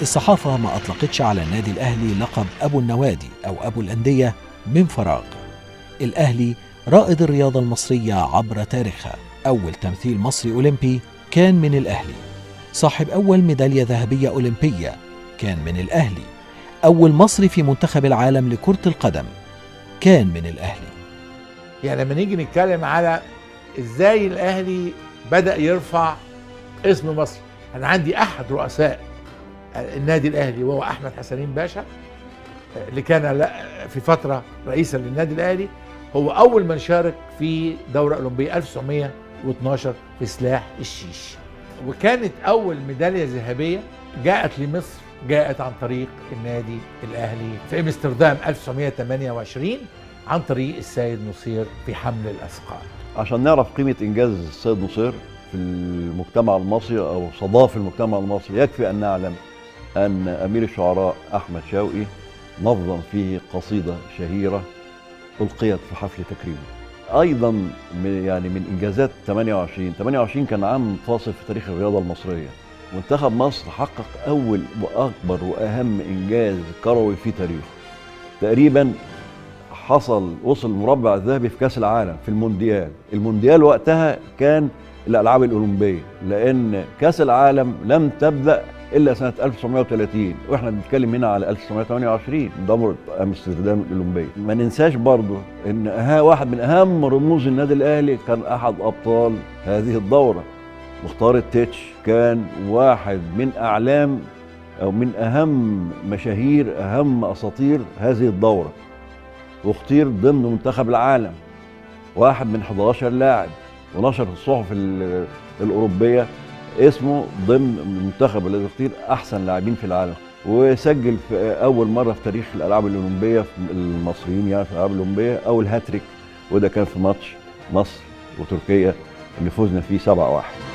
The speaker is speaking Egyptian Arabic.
الصحافة ما أطلقتش على النادي الأهلي لقب أبو النوادي أو أبو الأندية من فراغ الأهلي رائد الرياضة المصرية عبر تاريخها أول تمثيل مصري أولمبي كان من الأهلي صاحب أول ميدالية ذهبية أولمبية كان من الأهلي أول مصري في منتخب العالم لكرة القدم كان من الأهلي يعني لما نيجي نتكلم على ازاي الاهلي بدا يرفع اسم مصر انا عندي احد رؤساء النادي الاهلي وهو احمد حسنين باشا اللي كان لا- في فتره رئيسا للنادي الاهلي هو اول من شارك في دوره اولمبيه 1912 في سلاح الشيش وكانت اول ميداليه ذهبيه جاءت لمصر جاءت عن طريق النادي الاهلي في امستردام 1928 عن طريق السيد نصير في حمل الاثقال عشان نعرف قيمة إنجاز السيد نصير في المجتمع المصري أو صداه في المجتمع المصري يكفي أن نعلم أن أمير الشعراء أحمد شوقي نظم فيه قصيدة شهيرة ألقيت في حفل تكريمه أيضا من يعني من إنجازات 28 28 كان عام فاصل في تاريخ الرياضة المصرية منتخب مصر حقق أول وأكبر وأهم إنجاز كروي في تاريخه تقريبا حصل وصل المربع الذهبي في كاس العالم في المونديال المونديال وقتها كان الالعاب الاولمبيه لان كاس العالم لم تبدا الا سنه 1930 واحنا بنتكلم هنا على 1928 دوره امستردام الاولمبيه ما ننساش برضو ان أها واحد من اهم رموز النادي الاهلي كان احد ابطال هذه الدوره مختار التتش كان واحد من اعلام او من اهم مشاهير اهم اساطير هذه الدوره واختير ضمن منتخب العالم واحد من 11 لاعب ونشر في الصحف ال- الأوروبية اسمه ضمن المنتخب الذي اختير أحسن لاعبين في العالم وسجل في أول مرة في تاريخ الألعاب الأولمبية في المصريين يعني في الألعاب الأولمبية أول هاتريك وده كان في ماتش مصر وتركيا اللي فزنا فيه 7-1